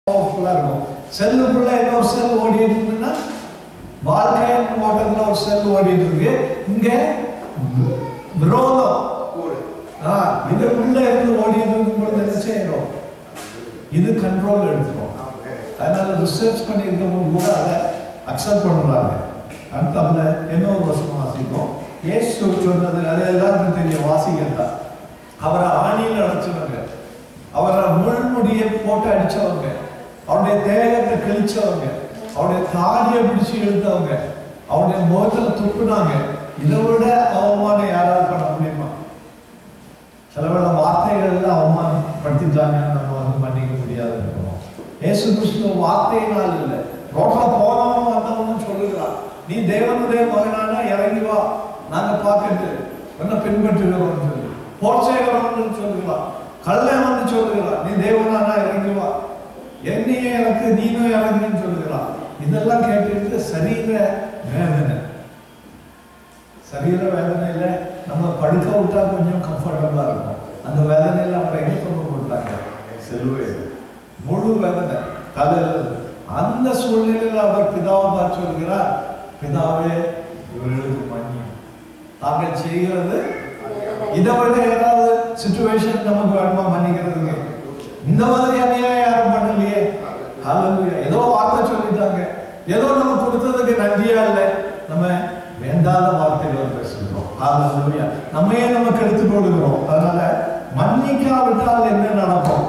பவர்ஃபுல்லா இருக்கும் செல்லுக்குள்ள இன்னொரு செல் ஓடிட்டு இருக்குன்னா வாழ்க்கையின் ஓட்டத்துல ஒரு செல் ஓடிட்டு இருக்கு இங்க விரோதம் ஆ, இதுக்குள்ள இருந்து ஓடிட்டு இருக்கும் பொழுது என்ன செய்யணும் இது கண்ட்ரோல் எடுத்துரும் அதனால ரிசர்ச் பண்ணியிருக்கவங்க கூட அதை அக்செப்ட் பண்ணுறாங்க அடுத்தாப்புல இன்னொரு வருஷம் வாசிக்கும் ஏசு சொன்னது அது எல்லாருக்கும் தெரியும் வாசிக்கிறதா அவரை ஆணியில் அடைச்சவங்க அவரை முள்முடியை போட்டு அடிச்சவங்க அவருடைய தேகத்தை கிழிச்சவங்க அவருடைய தாடியை பிடிச்சு இழுத்தவங்க அவருடைய முகத்துல துப்புனாங்க இதை விட அவமானம் யாராவது பண்ண முடியுமா சில வேளை வார்த்தைகள்ல அவமானப்படுத்திட்டாங்கன்னு நம்ம வந்து மன்னிக்க முடியாது இருக்கணும் ஏசு கிறிஸ்துவ வார்த்தையினால் இல்லை ரோட்ல போனவன் வந்தவன் சொல்லுகிறான் நீ தேவனுடைய மகனானா இறங்கி வா நாங்க பார்க்கறது என்ன பின்பற்றுகிறோம் சொல்லி போர்ச்சேகிறோம்னு சொல்லுகிறான் கல்லை வந்து சொல்லுகிறான் நீ தேவனானா இறங்கி வா என்னையே எனக்கு நீனும் இறங்குன்னு சொல்லுகிறான் இதெல்லாம் கேட்டுட்டு சரீர வேதனை சரீர வேதனையில நம்ம படுக்க விட்டா கொஞ்சம் கம்ஃபர்டபுளா இருக்கும் அந்த வேதனையில அவரை எங்க கொண்டு போட்டாங்க சிலுவையில் முழு வேதனை தலையில் அந்த சூழ்நிலையில் அவர் பிதாவை பார்த்து சொல்கிறார் பிதாவே இவர்களுக்கு மன்னியும் தாங்கள் செய்கிறது இதை விட ஏதாவது சுச்சுவேஷன் நமக்கு வேணுமா மன்னிக்கிறதுக்கு இந்த மாதிரி அநியாயம் யாரும் பண்ணலையே ஹalleluya ஏதோ வார்த்தை சொல்லிட்டாங்க ஏதோ நம்ம கொடுத்ததுக்கு நன்றியா இல்லை நம்ம வேண்டாத வார்த்தைகள் பேசுகிறோம் ஹalleluya நம்மையே நம்ம கெடுத்து கொள்கிறோம் அதனால மன்னிக்காவிட்டால் என்ன நடக்கும்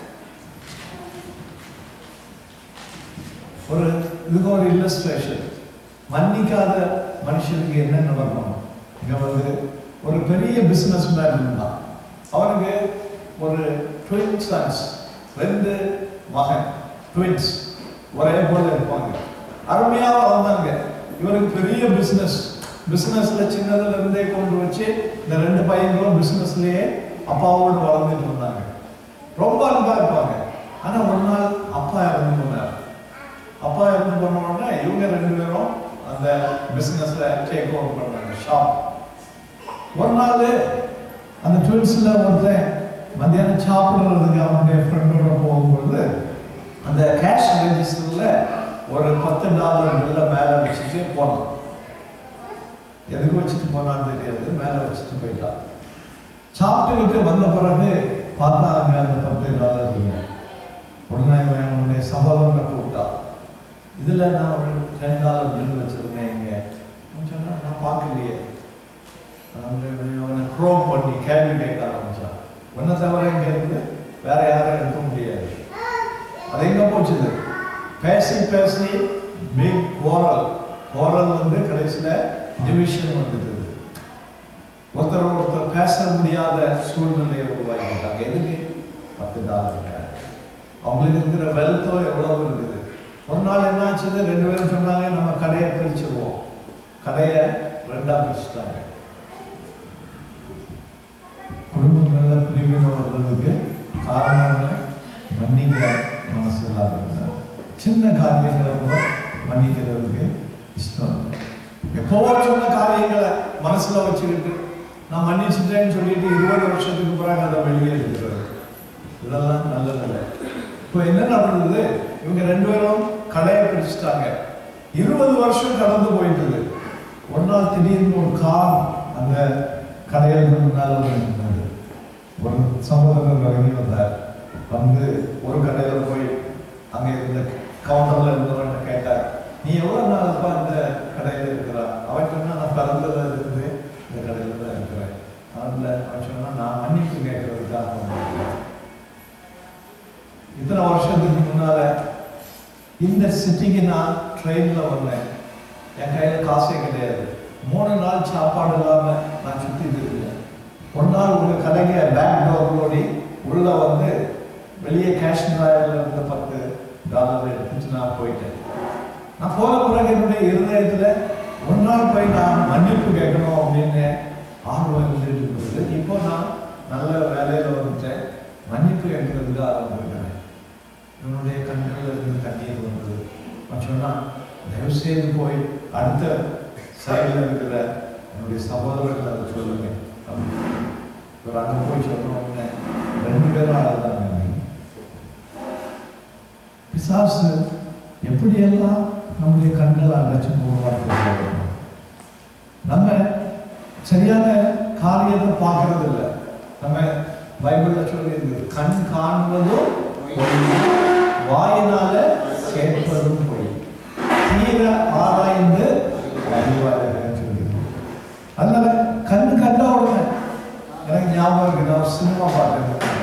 ஒரு இதுக்கு ஒரு இல்லஸ்ட்ரேஷன் மன்னிக்காத மனுஷனுக்கு என்ன நடக்கும் இங்க வந்து ஒரு பெரிய பிசினஸ் மேன் இருந்தான் அவனுக்கு ஒரு ட்வின் சன்ஸ் ரெண்டு மகன் ட்வின்ஸ் ஒரே போல இருப்பாங்க அருமையா வளர்ந்தாங்க இவனுக்கு பெரிய பிசினஸ் பிசினஸ்ல சின்னதுல இருந்தே கொண்டு வச்சு இந்த ரெண்டு பையன்களும் பிசினஸ்லயே அப்பாவோடு வளர்ந்துட்டு இருந்தாங்க ரொம்ப அன்பா இருப்பாங்க ஆனா ஒரு நாள் அப்பா இறந்து போனார் அப்பா இறந்து போன உடனே இவங்க ரெண்டு பேரும் அந்த பிசினஸ்ல டேக் ஓவர் பண்ணாங்க ஷாப் ஒரு நாள் அந்த ட்வின்ஸ்ல ஒருத்தன் மத்தியானம் சாப்பிடுறதுக்கு அவனுடைய ஃப்ரெண்டோட போகும்பொழுது அந்த கேஷ் ரெஜிஸ்டர்ல ஒரு பத்து டாலர் பில்ல மேல வச்சுட்டு போனான் எதுக்கு வச்சுட்டு போனான்னு தெரியாது மேல வச்சுட்டு போயிட்டான் சாப்பிட்டுக்கிட்டு வந்த பிறகு பார்த்தா அங்க அந்த பத்து டாலர் இல்லை உடனே இவன் அவனுடைய சகோதரனை கூப்பிட்டான் இதுல நான் ஒரு டென் டாலர் பில் வச்சிருந்தேன் இங்க அவன் சொன்னா நான் பார்க்கலையே அவனை க்ரோம் பண்ணி கேள்வி கேட்க ஆரம்பிச்சான் ஒன்றை தவிர இங்க இருந்து வேற யாரும் எடுக்க முடியாது அது எங்க போச்சுது பேசி பேசி பிக் கோரல் கோரல் வந்து கடைசியில டிவிஷன் வந்துடுது ஒருத்தர் ஒருத்தர் பேச முடியாத சூழ்நிலையை உருவாக்கிட்டாங்க எதுக்கு பத்து டாலர் அவங்களுக்கு இருக்கிற வெல்த்தோ எவ்வளவு இருக்குது ஒரு நாள் என்ன ஆச்சுது ரெண்டு பேரும் சொன்னாங்க நம்ம கடையை பிரிச்சுருவோம் கடையை ரெண்டா பிரிச்சுட்டாங்க குடும்பங்கள்ல பிரிவினை வர்றதுக்கு காரணம் என்ன? மன்னிக்கிற மனசு இல்லாத இருந்தார். சின்ன காரியங்களை கூட மன்னிக்கிறதுக்கு இஷ்டம் இல்லை. எப்பவோ சொன்ன காரியங்களை மனசுல வச்சுக்கிட்டு நான் மன்னிச்சுட்டேன்னு சொல்லிட்டு இருபது வருஷத்துக்கு பிறகு அதை வெளியே இருக்கிறது இதெல்லாம் நல்லதில்லை இப்போ என்ன நடந்தது இவங்க ரெண்டு பேரும் கடையை பிடிச்சிட்டாங்க இருபது வருஷம் கடந்து போயிட்டது ஒரு நாள் திடீர்னு ஒரு கார் அந்த கடையில் முன்னால் நின்றது ஒரு சகோதரர் இறங்கி வந்தார் வந்து ஒரு கடையில் போய் அங்கே இருந்த கவுண்டரில் இருந்தவன் கேட்டார் நீ எவ்வளோ நாள்ப்பா இந்த கடையில் இருக்கிறா அவன் சொன்னா நான் பிறந்ததுல இருந்து இந்த கடையில் தான் இருக்கிறேன் அதில் அவன் சொன்னா நான் மன்னிப்பு கேட்கறதுக்காக வந்திருக்கிறேன் இத்தனை வருஷத்துக்கு முன்னால இந்த சிட்டிக்கு நான் ட்ரெயின்ல வந்தேன் என் கையில காசே கிடையாது மூணு நாள் சாப்பாடு இல்லாம நான் சுத்திட்டு இருக்கேன் ஒரு நாள் உங்க கடைக்கு பேக் டோர் ஓடி உள்ள வந்து வெளியே கேஷ் டிராயர்ல இருந்த பத்து டாலர் எடுத்துட்டு நான் போயிட்டேன் நான் போன பிறகு என்னுடைய இருதயத்துல ஒரு நாள் போய் நான் மன்னிப்பு கேட்கணும் அப்படின்னு ஆர்வம் இருந்துட்டு இருந்தது இப்போ நான் நல்ல வேலையில வந்துட்டேன் மன்னிப்பு கேட்கறதுக்கு ஆரம்பிக்கிறேன் இவனுடைய கண்களில் இருந்து கண்ணீர் வந்தது அவன் சொன்னான் தயவு செய்து போய் அடுத்த சைடில் இருக்கிற என்னுடைய சகோதரர்கள் அதை சொல்லுங்க அப்படின்னு. இவர் அங்கே போய் சொன்ன உடனே ரெண்டு பேரும் அழுதாங்க பிசாசு எப்படியெல்லாம் நம்முடைய கண்களை அடைச்சு போடுவாங்க நம்ம சரியான காரியத்தை பார்க்கறது இல்லை நம்ம பைபிள்ல சொல்லி இருக்குது கண் காண்பதும் பொய் வாயினால கேட்பதும் பொய் தீர ஆராய்ந்து அறிவார்கள் சொல்லியிருக்கு அதனால கண் கண்ட உடனே எனக்கு ஞாபகம் இருக்கு நான் சினிமா பார்த்துருக்கேன்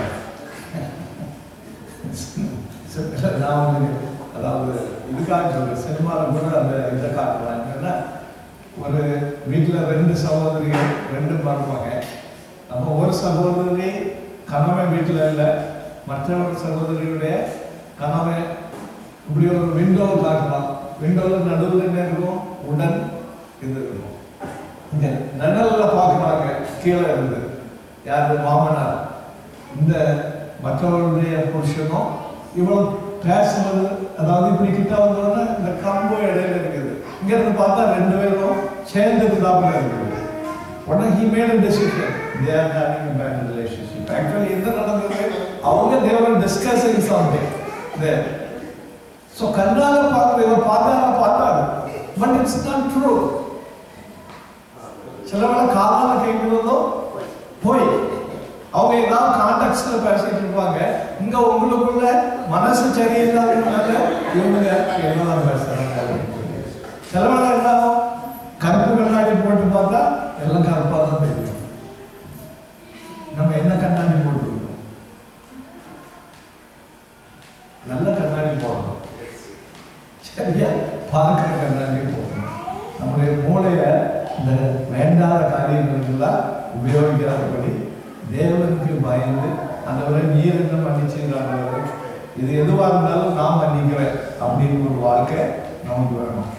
நான் வந்து அதாவது இதுக்காக சொல்றேன் சினிமாவில் கூட அந்த இதை காட்டுறாங்க என்னன்னா ஒரு வீட்டில் ரெண்டு சகோதரிகள் ரெண்டு மருமக நம்ம ஒரு சகோதரி கணவன் வீட்டில் இல்லை மற்ற ஒரு சகோதரியுடைய கணவன் இப்படி ஒரு விண்டோ காட்டலாம் விண்டோவில் நடுவில் என்ன இருக்கும் உடன் இது இருக்கும் இங்க நிழல்ல பார்க்குறாங்க கீழே இருந்து யாரு மாமனார் இந்த மற்றவர்களுடைய புருஷனும் இவ்வளவு பேசுறது அதாவது இப்படி கிட்ட வந்தோன்னா இந்த கம்பு இடையில இருக்குது இங்க இருந்து பார்த்தா ரெண்டு பேரும் சேர்ந்து இருந்தாப்புல இருக்குது உடனே he made a decision they are having a bad relationship actually என்ன நடந்தது அவங்க they were discussing something there so கண்ணால பார்த்து இவர் பார்த்தாரா பார்த்தாரு but it's not true சில வேளை காதால கேட்கிறதோ போய் அவங்க ஏதாவது கான்டாக்ட்ஸ்ல பேசிட்டு இருப்பாங்க இங்க உங்களுக்குள்ள மனசு சரியில்லாததுனால இவங்க என்னதான் பேசுறாங்க அப்படின்னு சொல்லி. சில வேளை எல்லாம் கருப்பு கண்ணாடி போட்டு பார்த்தா எல்லாம் கருப்பா தான் தெரியும் நம்ம என்ன கண்ணாடி போட்டுருக்கோம் நல்ல கண்ணாடி போடணும் சரியா பார்க்கிற கண்ணாடி போடணும் நம்முடைய மூளைய இந்த வேண்டாத காரியங்களுக்கெல்லாம் உபயோகிக்காதபடி தேவனுக்கு பயந்து அந்த நீர் என்ன மன்னிச்சுங்கிறாங்க இது எதுவாக இருந்தாலும் நான் மன்னிக்கிறேன் அப்படின்னு ஒரு வாழ்க்கை நமக்கு வேணும்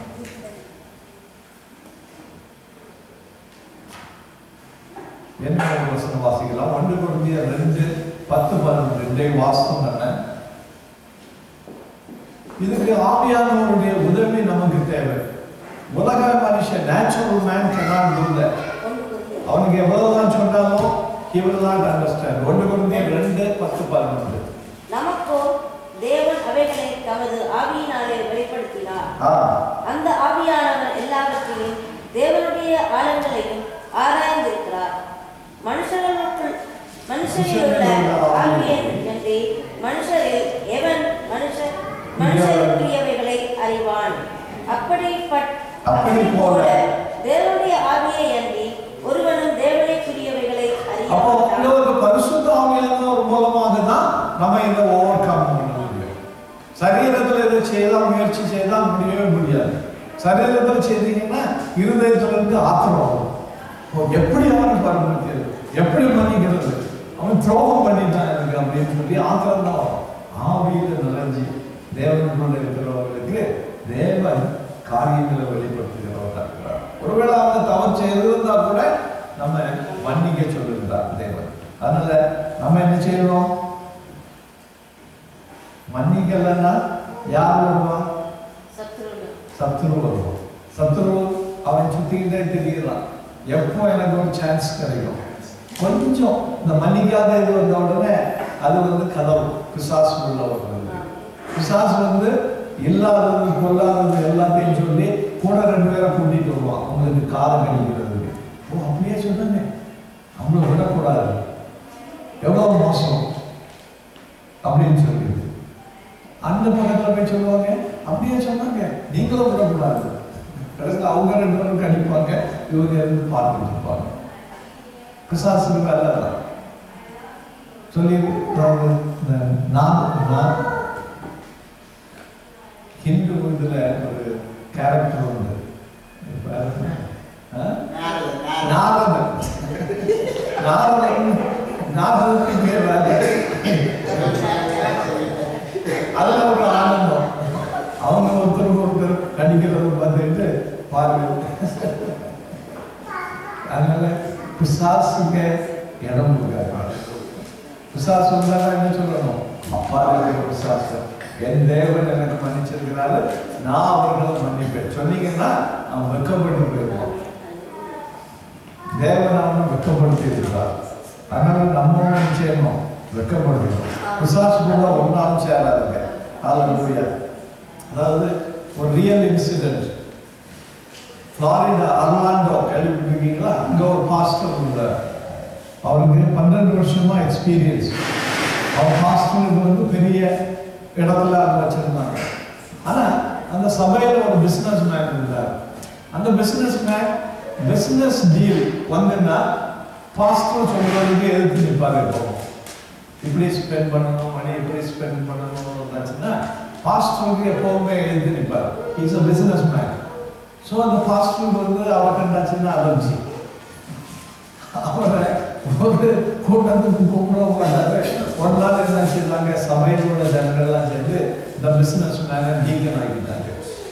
என்ன ஒரு வசனம் வாசிக்கலாம் ஒன்று குழந்தைய ரெண்டு பத்து பன்னெண்டு ரெண்டையும் வாசம் தானே இதுக்கு ஆவியானவருடைய உதவி நமக்கு தேவை உலக மனுஷன் natural man cannot do that அவனுக்கு எவ்வளவுதான் சொன்னாலும் he will not understand ஒன்று குழந்தைய ரெண்டு பத்து பன்னெண்டு நமக்கோ தேவன் அவைகளை தமது ஆவியினாலே வெளிப்படுத்தினார் ஆ அந்த ஆவியானவர் எல்லாவற்றையும் தேவனுடைய ஆழங்களையும் ஆராய்ந்திருக்கிறார் மனுஷர்களுக்குள் மனுஷரில் உள்ள ஆவியை என்று மனுஷரில் எவன் மனுஷர் மனுஷருக்குரியவைகளை அறிவான் அப்படிப்பட் அப்படி போல தேவனுடைய ஆவியை அன்றி ஒருவனும் தேவனைக்குரியவைகளை அப்போ இந்த அறிய ஒரு பரிசுத்த ஆவியானவர் மூலமாக தான் நம்ம இதை ஓவர் கம் பண்ண முடியும் சரீரத்தில் இதை செய்தால் முயற்சி செய்தால் முடியவே முடியாது சரீரத்தில் செய்தீங்கன்னா இருதயத்துல இருந்து ஆத்திரம் வரும் ஓ, எப்படி அவனை பரமத்தியது எப்படி மன்னிக்கிறது அவன் துரோகம் பண்ணிட்டான் எனக்கு அப்படின்னு சொல்லி ஆத்திரம் தான் வரும் ஆவியில் நிறைஞ்சி தேவனுக்குள்ள இருக்கிறவர்களுக்கு தேவன் காரியங்களை வெளிப்படுத்துகிறவராக இருக்கிறார் ஒருவேளை அவங்க தவறு செய்திருந்தா கூட நம்ம மன்னிக்க சொல்லுகிறார் தேவன் அதனால நம்ம என்ன செய்யணும் மன்னிக்கலைன்னா யார் வருவான் சத்ருன்னு சத்ரு வருவான் சத்ரு அவன் சுத்திக்கிட்டே தெரியலாம் எப்போ எனக்கு ஒரு சான்ஸ் கிடைக்கும் கொஞ்சம் இந்த மன்னிக்காத இது வந்த உடனே அது வந்து கதவு பிசாசு உள்ள வருது பிசாசு வந்து இல்லாதது பொல்லாதது எல்லாத்தையும் சொல்லி கூட ரெண்டு பேரை கூட்டிட்டு வருவான் உங்களுக்கு காலம் கணிக்கிறதுக்கு ஓ அப்படியே சொன்னாங்க அவங்கள விடக்கூடாது எவ்வளவு மோசம் அப்படின்னு சொல்லிட்டு அந்த பக்கத்துல போய் சொல்லுவாங்க அப்படியே சொன்னாங்க நீங்களும் விடக்கூடாது கடைசியில் அவங்க ரெண்டு பேரும் கணிப்பாங்க இவங்க இருந்து பார்த்துட்டு இருப்பாங்க பிசாசுக்கு வேலை தான் சொல்லி அதாவது இந்த நான் நான் ஹிந்து இதுல ஒரு கேரக்டர் உண்டு இப்ப ஆ? நாரதன் நாரதன் நாரதனுக்கு பேர் வேலை அதுல ஒரு ஆனந்தம் அவங்க ஒருத்தருக்கு ஒருத்தர் கடிக்கிறத பார்த்துட்டு பாருங்க அதனால பிசாசுங்க இடம் கொடுக்காது பிசாசு வந்தாங்க என்ன சொல்லணும் அப்பா இருக்கிற பிசாசு என் தேவன் எனக்கு மன்னிச்சிருக்கிறாரு நான் அவர்களை மன்னிப்பேன் சொன்னீங்கன்னா அவன் வெக்கப்பட்டு போயிடுவான் தேவன் அவனை வெக்கப்படுத்தி இருக்கிறார் அதனால நம்ம என்ன செய்யணும் வெக்கப்படுத்தணும் பிசாசு கூட ஒன்றாலும் சேராதுங்க ஹalleluya அதாவது ஒரு ரியல் இன்சிடென்ட் ஃப்ளாரிடா அர்லாண்டோ கேள்விப்பட்டிருக்கீங்களா அங்கே ஒரு பாஸ்டர் இருந்தார் அவருக்கு பன்னெண்டு வருஷமா எக்ஸ்பீரியன்ஸ் அவர் பாஸ்டருக்கு வந்து பெரிய இடத்துல அவங்க வச்சிருந்தாங்க ஆனா அந்த சபையில ஒரு பிசினஸ் மேன் இருந்தார் அந்த பிசினஸ் மேன் பிசினஸ் டீல் வந்துன்னா பாஸ்டர் சொல்றதுக்கு எதிர்த்து நிற்பாரு இப்போ இப்படி ஸ்பெண்ட் பண்ணணும் மணி இப்படி ஸ்பெண்ட் பண்ணணும்னுச்சுன்னா பாஸ்டருக்கு எப்பவுமே எழுதி நிற்பார் is a businessman so அந்த பாஸ்டருக்கு வந்து அவரை கண்டாச்சுன்னா அலர்ஜி அவரை ஒரு கூட்டத்துக்கு கூப்பிடுவாங்க ஒரு நாள் என்ன செய்தாங்க சபையில் உள்ள ஜனங்கள்லாம் சேர்ந்து இந்த பிசினஸ் மேனை டீக்கன் ஆகிட்டாங்க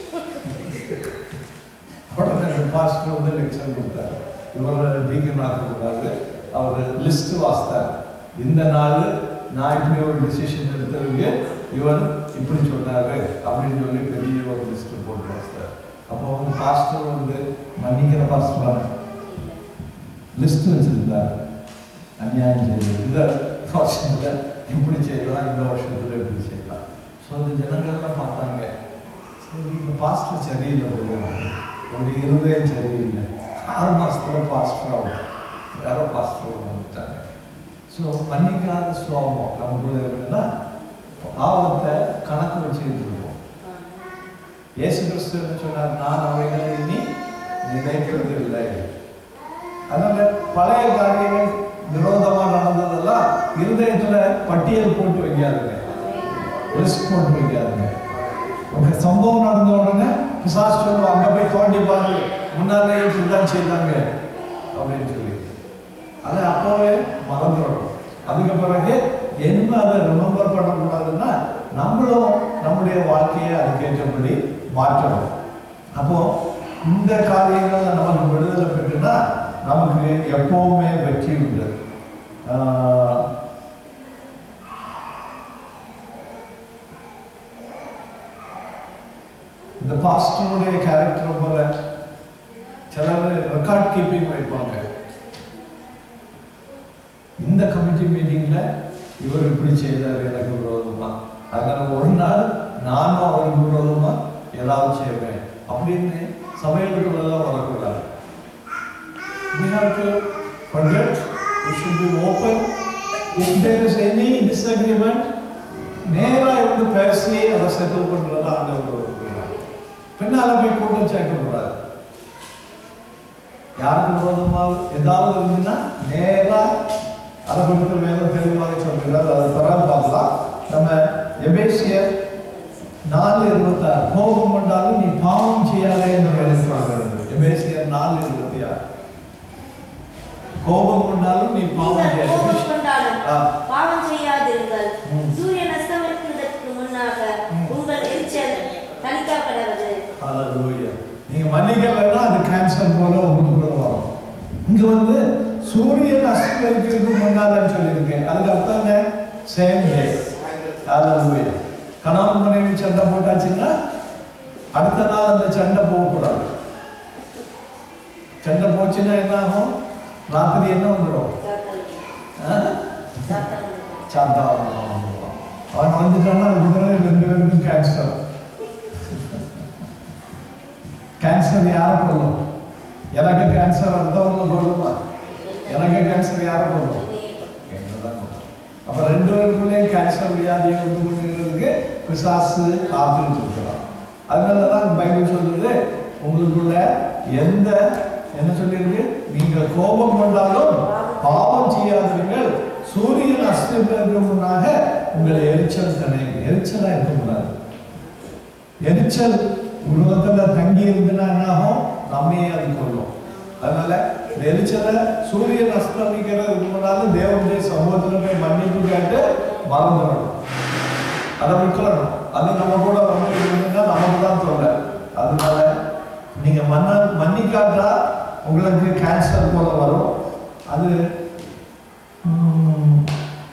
உடனே பாஸ்டர் வந்து லெக்சர் கொடுத்தார் இவரை டீக்கன் ஆக்கக்கூடாது அவர் லிஸ்ட் வாசித்தார் இந்த நாள் நான் இப்படி ஒரு டிசிஷன் எடுத்ததுக்கு இவர் இப்படி சொன்னாரு அப்படின்னு சொல்லி பெரிய ஒரு லிஸ்ட் போட்டு வாசித்தார் அப்போ அவங்க பாஸ்டர் வந்து மன்னிக்கிற பாஸ்டர் லிஸ்ட் வச்சிருந்தார் அநியாயம் செய்யுது இந்த வருஷத்துல இப்படி செய்யலாம் இந்த வருஷத்துல இப்படி செய்யலாம் ஸோ அந்த ஜனங்கள்லாம் பார்த்தாங்க சரி இந்த பாஸ்டர் சரியில்லை போடுவாங்க ஒரு இருதயம் சரியில்லை ஆறு மாசத்துல பாஸ்டர் ஆகும் வேற பாஸ்டர் வந்துட்டாங்க ஸோ மன்னிக்காத சுவாபம் நமக்குள்ள இருக்குன்னா பாவத்தை கணக்கு வச்சுக்கிட்டு இருக்கோம் இயேசு கிறிஸ்து என்ன சொன்னார் நான் அவைகளை இனி நினைக்கிறது இல்லை அதனால பழைய காரியங்கள் விரோதமா நடந்ததெல்லாம் இருதயத்துல பட்டியல் போட்டு வைக்காதுங்க லிஸ்ட் போட்டு வைக்காதுங்க ஒரு சம்பவம் நடந்த உடனே பிசாசு சொல்லுவோம் அங்க போய் தோண்டி பாரு முன்னாலே இப்படிதான் செய்தாங்க அப்படின்னு சொல்லி அதை அப்போவே மறந்துடணும் அதுக்கு பிறகு என்ன அதை ரிமெம்பர் பண்ணக்கூடாதுன்னா நம்மளும் நம்முடைய வாழ்க்கையை அதுக்கேற்றபடி மாற்றணும் அப்போ இந்த காரியங்கள்ல நமக்கு விடுதலை பெற்றுனா நமக்கு எப்பவுமே வெற்றி உண்டு ஆஹ் இந்த பாஸ்டருடைய கேரக்டர் போல சிலர் ரெக்கார்ட் கீப்பிங் வைப்பாங்க இந்த கமிட்டி மீட்டிங்ல இவர் இப்படி செய்தார் எனக்கு விரோதமா அதனால ஒரு நாள் நானும் அவருக்கு விரோதமா ஏதாவது செய்வேன் அப்படின்னு சபைகளுக்குள்ளெல்லாம் வரக்கூடாது we have to forget we should be open if there is any disagreement நேரா இருந்து பேசி அதை செட்டில் பண்றதா ஆண்டவர் விரும்புகிறார். பின்னால போய் கூட்டம் சேர்க்கக்கூடாது யாருக்கு விரோதமா ஏதாவது இருந்துன்னா நேரா அதை குறித்து வேதம் தெளிவாக சொல்கிறார் அதை பிறகு பார்க்கலாம் நம்ம எபேசியர் நாலு இருபத்தாறு கோபம் கொண்டாலும் நீ பாவம் செய்யாதே என்று எழுதுகிறார்கள் எபேசியர் நாலு இருபத்தி ஆறு கோபம் கொண்டாலும் நீ பாவம் நீங்கள் கோபம் செய்யாதே கொண்டாலும் ஆ. பாவம் செய்யாதிருங்கள் ம். சூரியன் அஸ்தமிக்கிறதற்கு முன்னாக ம். உங்கள் எரிச்சல் தணிக்கப்படவது Hallelujah. நீங்க மன்னிக்கலைன்னா அது கேன்சர் போல உங்களுக்குள்ள வரும் இங்க வந்து சூரியன் அஸ்தமிக்கிறதுக்கு முன்னாலன்னு சொல்லியிருக்கேன் அதுக்கு அர்த்தம் என்ன சேம் டே Hallelujah. கணவன் மனைவி சண்டை போட்டாச்சுன்னா அடுத்த நாள் அந்த சண்டை போகக்கூடாது சண்டை போச்சுன்னா என்ன ஆகும் ராத்திரி என்ன வந்துடும் சாந்தா அவன் வந்துட்டான்னா அதுக்கு ரெண்டு பேருக்கும் கேன்சர் கேன்சர் யாரை கொள்ளும் எனக்கு கேன்சர் அடுத்தவங்க கொள்ளுமா எனக்கு கேன்சர் யாரை கொள்ளும் என்னதான் கொல்லும். அப்ப ரெண்டு பேருக்குள்ளேயும் கேன்சர் வியாதியை உண்டு பண்ணுறதுக்கு பிசாசு காத்துட்டு இருக்கிறான் அதனால தான் பைபிள் சொல்லுது உங்களுக்குள்ள எந்த என்ன சொல்லியிருக்கு நீங்கள் கோபம் கொண்டாலும் பாவம் செய்யாதீர்கள் சூரியன் அஸ்தமிப்பதற்கு முன்னாக உங்களை எரிச்சல் தடையுங்க எரிச்சலா இருக்கக்கூடாது எரிச்சல் உலகத்துல தங்கி இருந்துன்னா என்ன ஆகும் நம்மையே அது கொள்ளும் அதனால இந்த எரிச்சலை சூரியன் அஸ்தமிக்கிறதுக்கு முன்னால தேவனுடைய சமூகத்துல போய் மன்னிப்பு கேட்டு மறந்துடணும் அதை விட்டுறணும் அது நம்ம கூட வந்து இருந்ததுன்னா நமக்கு தான் தொல்லை அதனால நீங்க மன்ன மன்னிக்காட்டா உங்களுக்கு கேன்சர் போல வரும் அது ம்,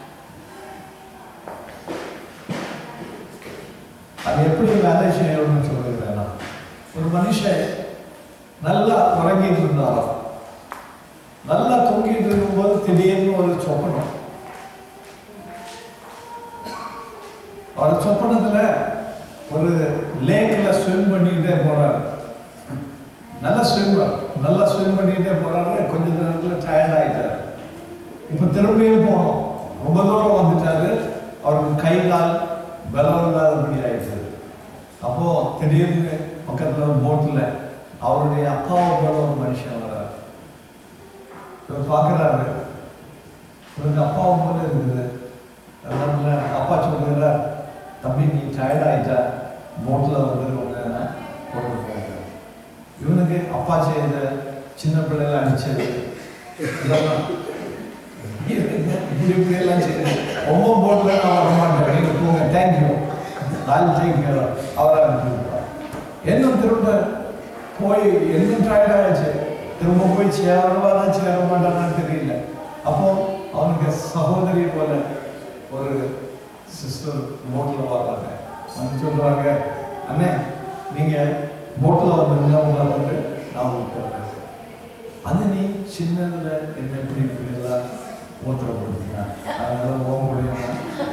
அது எப்படி வேலை செய்யணும்னு சொல்லிடுறேன் நான். ஒரு மனுஷன் நல்லா உறங்கிட்டு இருந்தாராம் நல்லா தூங்கிட்டு இருக்கும்போது திடீர்னு ஒரு சொப்பனம் அவர் சொப்பனத்துல ஒரு லேக்ல ஸ்விம் பண்ணிக்கிட்டே போறாரு நல்ல ஸ்விம்மர் நல்லா ஸ்விம் பண்ணிக்கிட்டே போறாரு கொஞ்ச நேரத்துல டயர்ட் ஆயிட்டாரு இப்ப திரும்பியும் போனோம் ரொம்ப தூரம் வந்துட்டாரு அவருக்கு கை கால் பலம் இல்லாதபடி ஆயிடுச்சு அப்போ திடீர்னு பக்கத்துல ஒரு போட்ல அவருடைய அப்பாவை போல ஒரு மனுஷன் வர்றாரு இவர் பார்க்கறாரு இவருக்கு அப்பாவை போல இருக்குது அதனால அப்பா சொல்லுகிறார் தம்பி நீ டயர்ட் ஆயிட்டா போட்ல வந்து உன்னை கொண்டு போகிறார் இவனுக்கு அப்பா செய்த சின்ன பிள்ளைல அடிச்சது இதெல்லாம் இப்படி இப்படி எல்லாம் செய்யுது ரொம்ப போட்ல நான் வர மாட்டேன் நீங்க போங்க தேங்க்யூ நாள் தேங்க்யூ அவரை அனுப்பிவிட்டார் என்ன திரும்ப போய் என்ன டயர்ட் ஆயிடுச்சு திரும்ப போய் சேரவானா சேர மாட்டானான்னு தெரியல அப்போ அவனுக்கு சகோதரி போல ஒரு சிஸ்டர் போட்ல வர்றாங்க வந்து சொல்றாங்க அண்ணே நீங்க போட்ல வந்து உங்களை வந்து நான் உங்களுக்கு போடுறேன் அது நீ சின்னதுல என்ன எப்படி இப்படி எல்லாம் ஊத்திரப்படுத்தினா அதனால போக முடியுமா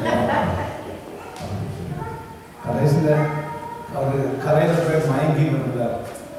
கடைசியில அவரு கரையில போய் மயங்கி விழுந்தார்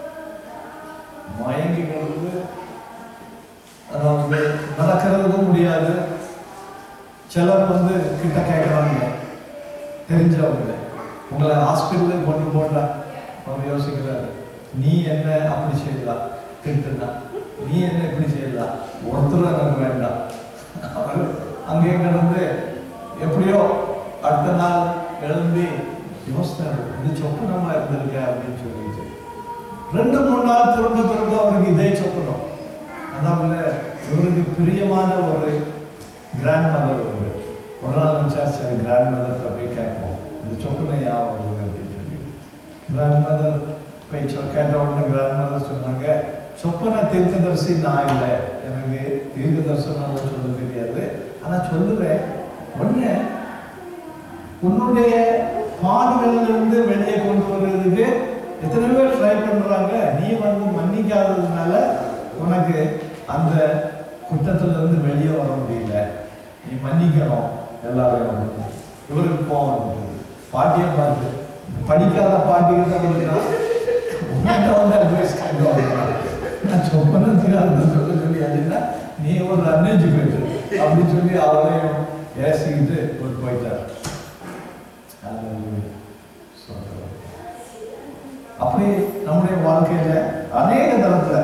மயங்கி விழுந்து அதாவது நடக்கிறதுக்கும் முடியாது சிலர் வந்து கிட்ட கேட்கறாங்க தெரிஞ்சவங்க உங்களை ஹாஸ்பிட்டலுக்கு கொண்டு போட்டா அவர் யோசிக்கிறாரு நீ என்ன அப்படி செய்யலாம் திட்டுனா நீ என்ன இப்படி செய்யலாம் ஒருத்தர் எனக்கு வேண்டாம் அவர் அங்கே கிடந்து எப்படியோ அடுத்த நாள் எழும்பி யோசித்தாரு இது சொப்பனமா இருந்திருக்க அப்படின்னு சொல்லிட்டு ரெண்டு மூணு நாள் திரும்ப திரும்ப அவருக்கு இதே சொப்பனம் அதாவது இவருக்கு பிரியமான ஒரு கிராண்ட் மதர் உண்டு ஒரு நாள் நினச்சா சரி கிராண்ட் மதர்கிட்ட போய் கேட்போம் இந்த சொப்பனை யாவது அப்படின்னு சொல்லி கிராண்ட் மதர் போய் சொ கேட்ட உடனே கிராண்ட் மதர் சொன்னாங்க சொப்பன தீர்க்கதரிசி நான் இல்லை எனக்கு தீர்க்க தரிசனம் சொல்ல தெரியாது ஆனால் சொல்லுவேன் ஒன்று உன்னுடைய பாடுகளிலிருந்து வெளியே கொண்டு வர்றதுக்கு எத்தனை பேர் ட்ரை பண்றாங்க நீ வந்து மன்னிக்காததுனால உனக்கு அந்த குற்றத்துல இருந்து வெளியே வர முடியல நீ மன்னிக்கணும் எல்லாரையும் இவருக்கு கோவம் வந்தது. பாட்டியை பார்த்து படிக்காத பாட்டிக்கு தான் இருக்கிறான் உன்கிட்ட வந்து அட்வைஸ் கேட்க நான் சொப்பனத்துக்கு அந்த சொல்ல சொல்லி அப்படின்னா நீ ஒரு அன்எஜுகேட்டட் அப்படின்னு சொல்லி அவரையும் ஏசிக்கிட்டு ஒரு போயிட்டார் Hallelujah. ஸ்தோத்திரம். அப்படி நம்முடைய வாழ்க்கையில அநேக தரத்துல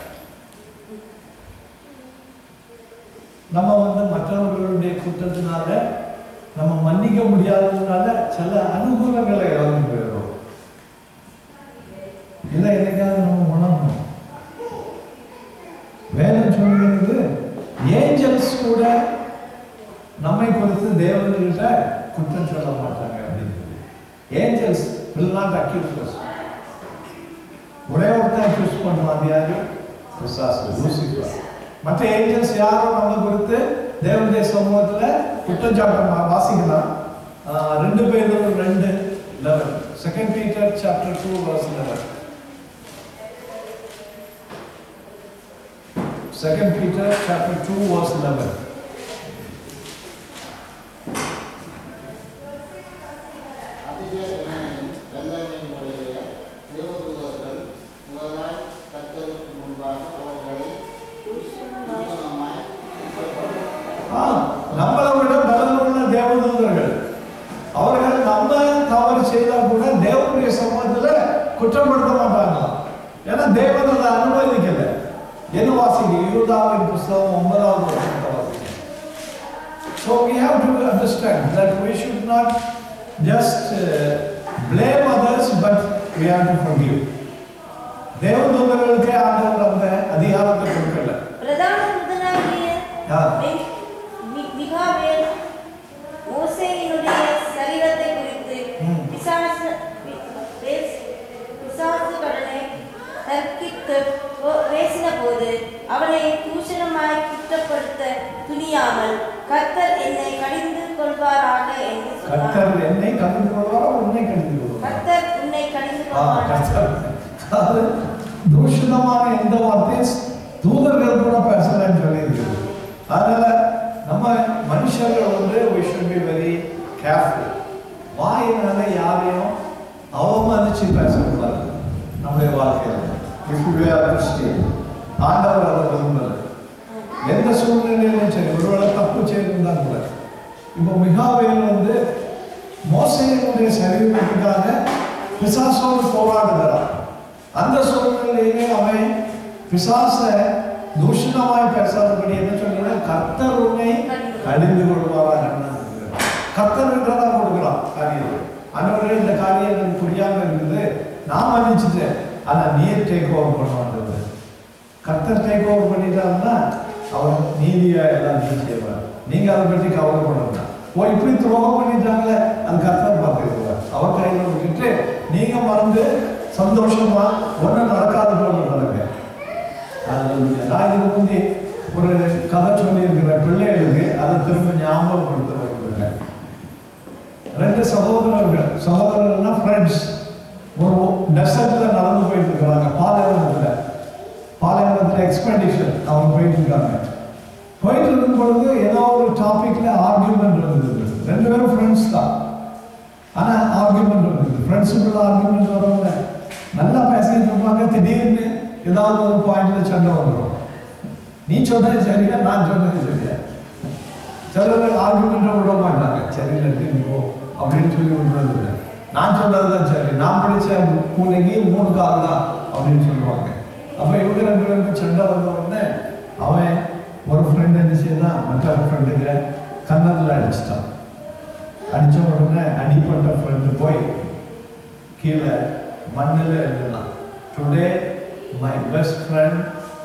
நம்ம வந்து மற்றவர்களுடைய குற்றத்தினால நம்ம மன்னிக்க முடியாததுனால சில அனுகூலங்களை இழந்து போயிடுறோம் இதை என்னைக்காவது நம்ம உணரணும் வேதம் சொல்கிறது ஏஞ்சல்ஸ் கூட நம்மை குறித்து தேவன்கிட்ட குற்றம் சொல்ல மாட்டாங்க அப்படின்னு சொல்லி angels will not accuse us ஒரே ஒருத்தன் அக்யூஸ் பண்ணுவான் யாரு பிசாசு லூசிஃபர் மற்ற ஏஞ்சல்ஸ் யாரும் நம்ம குறித்து தேவனுடைய சமூகத்துல குற்றச்சாட்டம் வா- வாசிக்கலாம் ஆஹ் ரெண்டு பேர் ரெண்டு eleven second Peter chapter two verse eleven second Peter chapter two verse eleven அதிசயத்தினாலும் தண்டனையினுடைய தேவதூதர்கள் முதலாய் கர்த்தருக்கு முன்பாக அவர்களை தூஷணமாய் ஆ, நம்மளை விட பலனுள்ள தேவதூதர்கள் அவர்கள் நம்ம தவறு செய்தா கூட தேவனுடைய சமூகத்துல குற்றப்படுத்த மாட்டாங்க ஏன்னா தேவன் அதை அனுமதிக்கல என்ன வாசிங்க யூதாவின் புஸ்தகம் ஒன்பதாவது வசனத்தை வாசிங்க So we have to understand that we should not just uh, blame others, but we have to forgive. தேவதூதர்களுக்கு ஆண்டவர் அந்த அதிகாரத்தை கொடுக்கல பிரதான தூதனாகிய யார்? மெ- மி- மிகாவேல் மோசேயினுடைய சரீரத்தை குறித்து ம். பிசாசு பி- பேஸ்- பிசாசுகளுடனே தர்க்கித்து போ- பேசினபோது அவனை தூஷணமாய் குற்றப்படுத்த துணியாமல் கர்த்தர் என்னை கடிந்து கொள்வாராக என்று சொன்னார் கர்த்தர் என்னை கடிந்து கொள்வாரா உன்னை கடிந்து கொள்வாரா கர்த்தர் உன்னை கடிந்து ஆ, கொள்வாராக கர்த்தர். அதாவது தூஷணமான எந்த வார்த்தையும் தூதர்கள் கூட பேசலன்னு சொல்லியிருக்கிறது அதனால நம்ம மனுஷர்கள் வந்து we should be very careful வாயினால யாரையும் அவமதிச்சு பேசக்கூடாது நம்முடைய வாழ்க்கையில் இஃப் யூ ஆர் கிறிஸ்டியன் ஆண்டவர் அதை விரும்பல எந்த சூழ்நிலையிலும் சரி ஒருவேளை தப்பு செய்திருந்தா கூட இப்போ மிகாவேல் வந்து மோசையினுடைய சரீரத்துக்காக பிசாசோடு போராடுகிறான் அந்த சூழ்நிலையிலே அவன் பிசாச தூஷணமாய் பேசாதபடி என்ன சொல்லுங்க கர்த்தர் உன்னை கடிந்து கொள்வாராக கர்த்தர் என்றதான் கொடுக்கலாம் காரியம் அன்றவரே இந்த காரியம் எனக்கு புரியாம இருக்குது நான் மன்னிச்சுட்டேன் ஆனா நீர் டேக் ஓவர் பண்ணுவாங்க கர்த்தர் டேக் ஓவர் பண்ணிட்டாருன்னா அவர் நீதியா எல்லாம் நீதி செய்வார் நீங்க அதை பற்றி கவலைப்படணும் ஓ இப்படி துரோகம் பண்ணிட்டாங்களே அது கர்த்தர் பார்த்துக்கிறார் அவர் கையில விட்டுட்டு நீங்க மறந்து சந்தோஷமா ஒன்றும் நடக்காத போல நடங்க Hallelujah. நான் இதுக்கு முந்தி ஒரு கதை சொல்லியிருக்கிறேன் பிள்ளைகளுக்கு அதை திரும்ப ஞாபகப்படுத்த விரும்புகிறேன் ரெண்டு சகோதரர்கள் சகோதரர்கள்னா ஃப்ரெண்ட்ஸ் ஒரு டெசர்ட்ல நடந்து போயிட்டு இருக்கிறாங்க பாலைவனத்துல பாலைவனத்துல எக்ஸ்பெடிஷன் அவங்க போயிட்டு இருக்காங்க போயிட்டு இருக்கும் பொழுது ஏதோ ஒரு டாபிக்ல ஆர்கியூமெண்ட் இருந்தது ரெண்டு பேரும் ஃப்ரெண்ட்ஸ் தான் ஆனா ஆர்கியூமெண்ட் இருந்தது ஃப்ரெண்ட்ஸுக்குள்ள ஆர்கியூமெண்ட் வரவங்க நல்லா பேசிட்டு இருப்பாங்க திடீர்னு ஏதாவது ஒரு பாயிண்ட்ல சண்டை வந்துடும் நீ சொன்னது சரியா நான் சொன்னது சரியா சிலர் ஆர்குமெண்ட்டை விட மாட்டாங்க சரி இல்லாட்டி நீ போ அப்படின்னு சொல்லி விடுறது இல்லை நான் சொன்னது தான் சரி நான் படிச்ச பூனைக்கு மூணு கால் தான் அப்படின்னு சொல்லுவாங்க அப்போ இவங்க ரெண்டு பேருக்கு சண்டை வந்த உடனே அவன் ஒரு ஃப்ரெண்ட் என்ன செய்தான் மற்ற ஃப்ரெண்டுக்கு கன்னத்தில் அடிச்சிட்டான் அடிச்ச உடனே அடிப்பட்ட ஃப்ரெண்டு போய் கீழே மண்ணில் எழுதலாம் today my best friend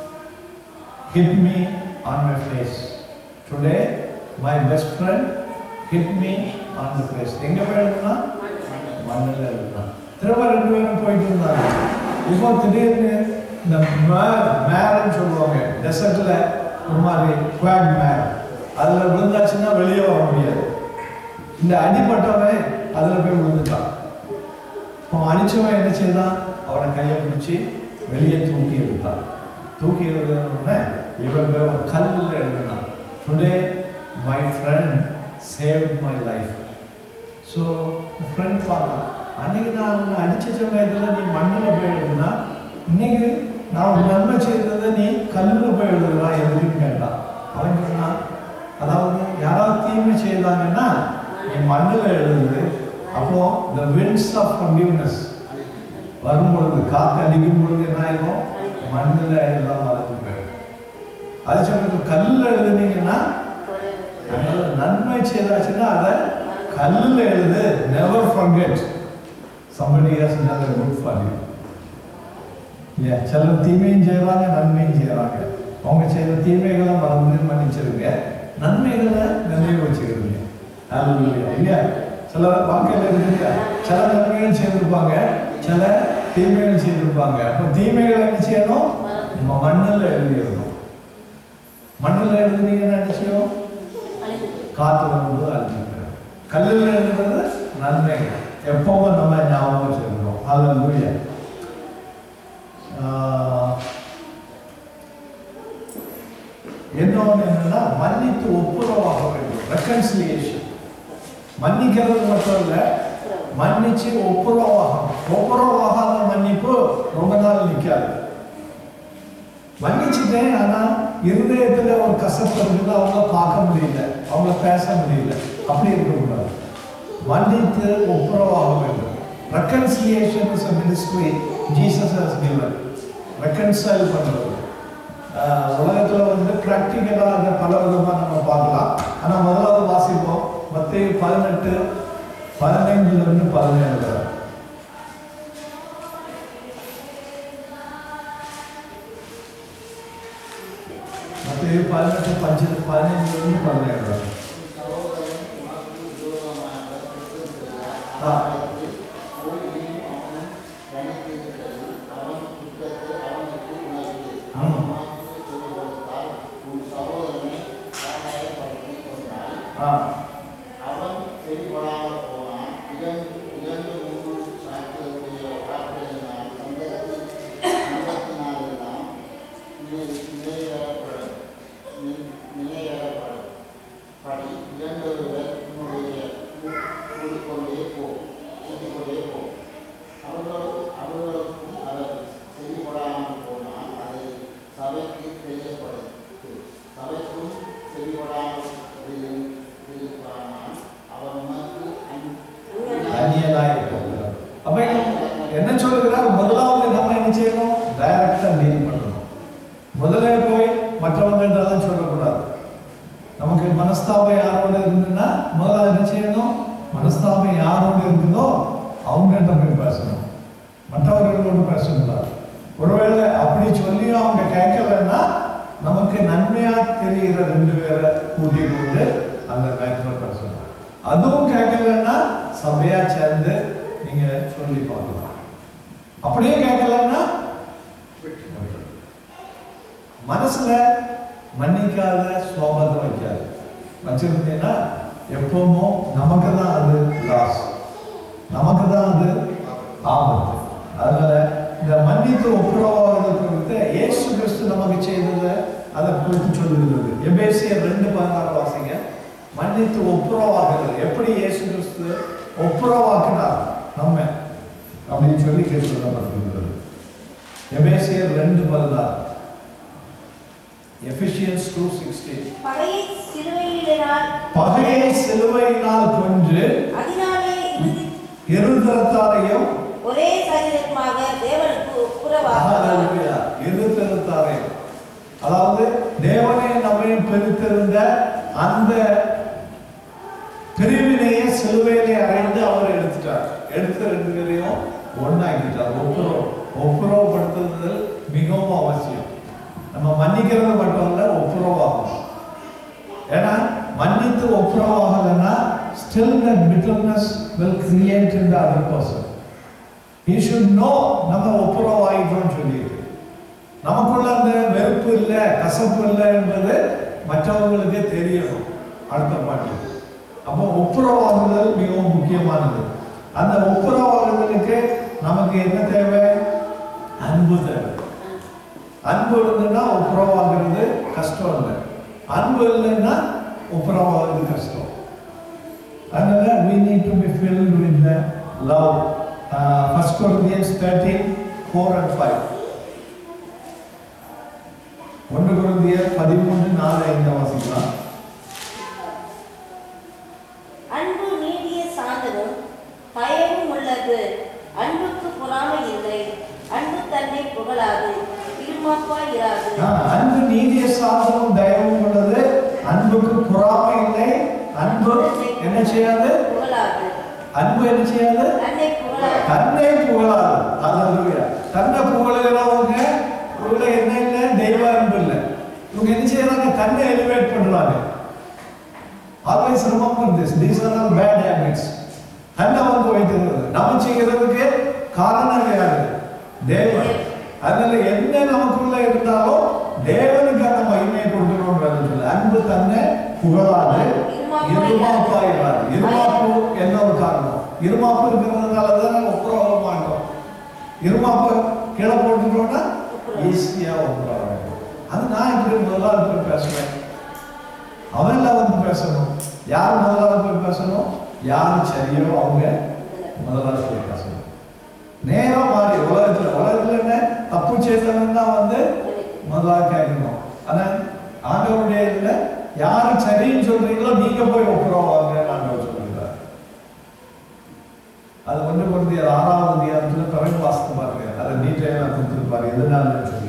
hit me on my face. Today, my best friend hit me on the face. எங்க போய் எழுதுனா மண்ணில் எழுதுனா திரும்ப ரெண்டு பேரும் போயிட்டு இருந்தாங்க இப்போ திடீர்னு இந்த மேரன்னு சொல்லுவாங்க டெசர்ட்ல ஒரு மாதிரி குவாக் மேர் அதில் விழுந்தாச்சுன்னா வெளியே வர முடியாது இந்த அடிப்பட்டவன் அதில் போய் விழுந்துட்டான் அவன் அடிச்சவன் என்ன செய்தான் அவனை கையை பிடிச்சி வெளியே தூக்கி எடுத்தான் தூக்கி எழுதுனோடனே இவன் போய் ஒரு கல்லில் எழுதினான் today my friend save my life so friend பார்க்கலாம் அன்னைக்கு நான் உன்னை அடிச்ச சமயத்தில் நீ மண்ணில் போய் எழுதுனா இன்னைக்கு நான் ஒரு நன்மை செய்ததை நீ கல்லில் போய் எழுதுறா எதுக்குன்னு கேட்டான் அவன் சொன்னான் அதாவது யாராவது தீமை செய்தாங்கன்னா நீ மண்ணில் எழுதுது அப்போ the winds of forgiveness வரும் பொழுது காத்து அடிக்கும் பொழுது என்ன ஆகும் மண்ணில் எல்லாம் மறந்து போயிடும் அது சொல்றது கல்லில் எழுதுனீங்கன்னா அதனால நன்மை செய்தாச்சுன்னா அதை கல்லில் எழுது never forget somebody has done a good for you இல்லையா சிலர் தீமையும் செய்வாங்க நன்மையும் செய்வாங்க அவங்க செய்த தீமைகளை மறந்து மன்னிச்சிருங்க நன்மைகளை நினைவு வச்சுக்கிறீங்க Hallelujah. இல்லையா சில வாழ்க்கையில் இருக்கு சில நன்மைகள் செய்திருப்பாங்க சில தீமைகள் செய்திருப்பாங்க அப்போ தீமைகளை என்ன செய்யணும் நம்ம மண்ணில் எழுதிடணும் மண்ணில் எழுதுனீங்கன்னா என்ன செய்யும் காத்து வரும்போது அழிஞ்சுக்கிறோம் கல்லில் எழுதுறது நன்மைகள் எப்பவும் நம்ம ஞாபகம் வச்சிருக்கிறோம் Hallelujah. ஆஹ் இன்னொன்று என்னன்னா மன்னித்து ஒப்புரவாக வேண்டும் ரெக்கன்சிலியேஷன் மன்னிக்கிறது மட்டும் இல்லை மன்னிச்சு ஒப்புரவாகணும் ஒப்புரவாகாத மன்னிப்பு ரொம்ப நாள் நிற்காது மன்னிச்சுட்டேன் ஆனா இருதயத்துல ஒரு கசப்பு இருக்குது அவங்கள பார்க்க முடியல அவங்கள பேச முடியல அப்படி இருக்கக்கூடாது மன்னித்து ஒப்புரவாக வேண்டும் reconciliation is a ministry Jesus has given reconcile பண்றது ஆஹ் உலகத்துல வந்து ப்ராக்டிக்கலாக அதை பல விதமாக நம்ம பார்க்கலாம் ஆனா முதலாவது வாசிப்போம் மத்திய பதினெட்டு பதினைஞ்சுல இருந்து பதினேழு வரை மத்திய பதினெட்டு பஞ்சு பதினைஞ்சுல இருந்து பதினேழு வரை சகோதரன் உனக்கு விரோதமாக குற்றம் ஆ. செய்தால் அவன் கணித்திருக்கிறது அவன் குற்றத்தை அவனுக்கு உணர்வு ஆமா. அவனுக்கு சொல்லிக் கொடுத்தால் உன் சகோதரனை காயப்படுத்திக் கொண்டால் ஆ அவன் செறிபடாமல் போனான் இரண்டு இரண்டு மூன்று சாட்சிகளுடைய வார்த்தையினால் சந்தத்தில் சந்தத்தினாலெல்லாம் நிலையிடப்படும் நிலையிடப்படும் அப்ப இங்க என்ன சொல்லுகிறார் முதலாவது நம்ம என்ன செய்யணும் டைரக்டா டீல் பண்ணணும் முதல்ல போய் மற்றவங்கன்றதெல்லாம் சொல்லக்கூடாது நமக்கு மனஸ்தாபம் யாரோட இருந்ததுன்னா முதல்ல என்ன செய்யணும் மனஸ்தாபம் யாரோட இருக்குதோ அவங்கள்ட்ட போய் பேசணும் மற்றவர்களோடு பேசக்கூடாது ஒருவேளை அப்படி சொல்லியும் அவங்க கேட்கலன்னா நமக்கு நன்மையா தெரிகிற ரெண்டு பேரை கூட்டி கொண்டு அந்த மேட்டரை பேசணும் அதுவும் கேட்கலன்னா சபையா சேர்ந்து நீங்க சொல்லி பார்க்கலாம் அப்படியே கேட்கலன்னா மனசுல மன்னிக்காத சோபத்தை வைக்காது வச்சிருந்தீங்கன்னா எப்பவுமோ நமக்கு தான் அது லாஸ் நமக்கு தான் அது ஆபத்து அதனால இந்த மன்னித்து ஒப்புரவாகிறது குறித்து இயேசு கிறிஸ்து நமக்கு செய்தது அதை குறித்து சொல்லுகிறது எபேசியர் ரெண்டு பதினாறு வாசிங்க மன்னித்து ஒப்புரவாகிறது எப்படி இயேசு கிறிஸ்து ஒப்புரவாக்கினார் நம்ம அப்படின்னு சொல்லி கேட்டுக்கொள்ளப்பட்டிருக்கிறது எபேசியர் ரெண்டு பதினாறு எஃபிஷியன்ஸ் டூ சிக்ஸ்டீன் பகையை சிலுவையினால் பகையை சிலுவையினால் கொன்று அதனாலே இறுதி இருதரத்தாரையும் ஒரே சரீரமாக தேவனுக்கு ஒப்புரவாக ஹalleluya. இருதரத்தாரையும் அதாவது தேவனே நம்மை பிரித்திருந்த அந்த பிரிவினையை சிலுவையிலே அறைந்து அவர் எடுத்துட்டார் எடுத்து ரெண்டு பேரையும் ஒண்ணாக்கிட்டார் ஒப்புரவு ஒப்புரவுப்படுத்துதல் மிகவும் அவசியம் நம்ம மன்னிக்கிறது மட்டும் இல்ல ஒப்புரவாகணும் ஏன்னா மன்னித்து ஒப்புரவாகலைன்னா still that bitterness will create in the other person he should know நம்ம ஒப்புரவாயிட்டோம்னு சொல்லிட்டு நமக்குள்ள அந்த வெறுப்பு இல்லை கசப்பு இல்லை என்பது மற்றவங்களுக்கு தெரியணும் அடுத்த பாட்டி அப்போ ஒப்புரவாகுதல் மிகவும் முக்கியமானது அந்த ஒப்புரவாகுதலுக்கு நமக்கு என்ன தேவை அன்பு தேவை அன்பு இருந்ததுன்னா ஒப்புரவாகிறது கஷ்டம் இல்லை அன்பு இல்லைன்னா ஒப்புரவாகிறது கஷ்டம் அதனால we need to be filled with the love uh, 1 Corinthians 13 4 and 5 ஒன்று குருந்தியர் பதிமூன்று நாலு ஐந்து வாசிக்கலாம் அன்பு நீடிய சாந்தமும் பயமும் உள்ளது அன்புக்கு பொறாமை இல்லை அன்பு தன்னை புகழாது இருமாப்பாய் இராது ஆ, அன்பு நீதிய சாதனம் தயவும் உள்ளது அன்புக்கு பொறாமை இல்லை அன்பு என்ன செய்யாது புகழாது அன்பு என்ன செய்யாது தன்னை புகழாது தன்னை புகழாது அல்லேலூயா தன்னை புகழுகிறவங்க உள்ள என்ன இல்லை தெய்வ அன்பு இல்லை இவங்க என்ன செய்யறாங்க தன்னை எலிவேட் பண்றாங்க always remember this these are all bad habits தன்னை வந்து வைத்திருக்கிறது நம்ம செய்கிறதுக்கு காரணம் யாரு தேவன் அதனால என்ன நமக்குள்ள இருந்தாலும் தேவனுக்கு அந்த மகிமையை கொடுக்கணும்ன்றது சொல்லு அன்பு தன்னை புகழாது இருமாப்பாயிராது இருமாப்பு என்ன ஒரு காரணம் இருமாப்பு இருக்கிறதுனால தான் நம்ம ஒப்புரவாக மாட்டோம் இருமாப்பு கீழே போட்டுட்டோம்னா ஈஸியா ஒப்புரவாக அது நான் இப்படி முதலாவது போய் பேசுவேன் அவன்ல வந்து பேசணும் யார் முதலாவது போய் பேசணும் யார் சரியோ அவங்க முதலாவது போய் பேசணும் நேரம் மாறி உலகத்துல உலகத்துல என்ன தப்பு செய்தவன் தான் வந்து முதலாவது கேட்கணும் ஆனா ஆண்டவருடைய இதுல யாரு சரின்னு சொல்றீங்களோ நீங்க போய் ஒப்புரவாங்க ஆண்டவர் சொல்லுகிறார் அது ஒன்று கொண்டு ஆறாவது அதிகாரத்துல பிறகு வாசித்து பாருங்க அதை டீட்டெயிலாக கொடுத்துருப்பாரு எதனாலன்னு சொல்லிட்டு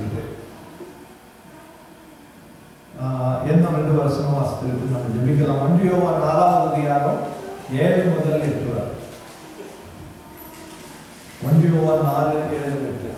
ஆஹ் இன்னும் ரெண்டு வருஷம் வாசித்து நம்ம ஜெபிக்கலாம் ஒன்றியோவா நாலாவது அதிகாரம் ஏழு முதல் எட்டு வரை ஒன்றியோவா நாலு ஏழு எட்டு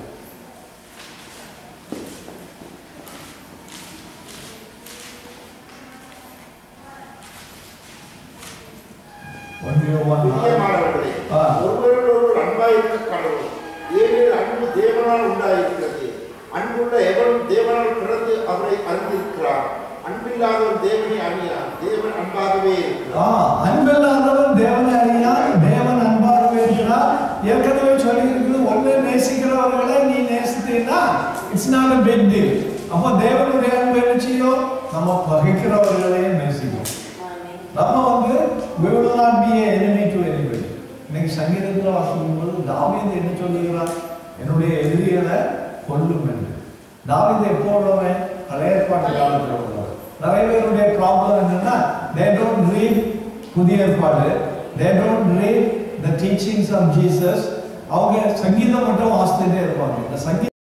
ஒன்றியோவா நாலு பிரியமானவர்களே, ஆ. ஒருவரோடொருவர் அன்பாயிருக்க கடவுள் ஏனெனில் அன்பு தேவனால் உண்டாயிருக்கிறது அன்புள்ள எவரும் தேவனால் பிறந்து அவரை அறிந்திருக்கிறார் அன்பில்லாதவன் தேவனை அறியான் தேவன் அன்பாகவே இருக்கிறார் ஆ, அன்பில்லாதவன் தேவனை அறியான் தேவன் அன்பாகவே இருக்கிறார் ஏற்கனவே சொல்லி இருக்குது ஒன்று நேசிக்கிறவர்களை நீ நேசித்தீங்கன்னா it's not a big deal அப்போ தேவனுடைய அன்பு என்ன செய்யும் நம்ம பகைக்கிறவர்களையும் நேசிக்கும் ஆமென். நம்ம வந்து we will not be a enemy to anybody இன்னைக்கு சங்கீதத்தில் வாசிக்கும் போது தாவீது என்ன சொல்லுகிறான் என்னுடைய எதிரிகளை கொல்லும் என்று தாவீது எப்போ உள்ளவன் பழைய ஏற்பாட்டு காலத்தில் உள்ளவன் நிறைய பேருடைய ப்ராப்ளம் என்னன்னா they don't read புதிய ஏற்பாடு they don't read the teachings of Jesus அவங்க சங்கீதம் மட்டும் வாசித்துட்டே இருப்பாங்க இந்த சங்கீதம்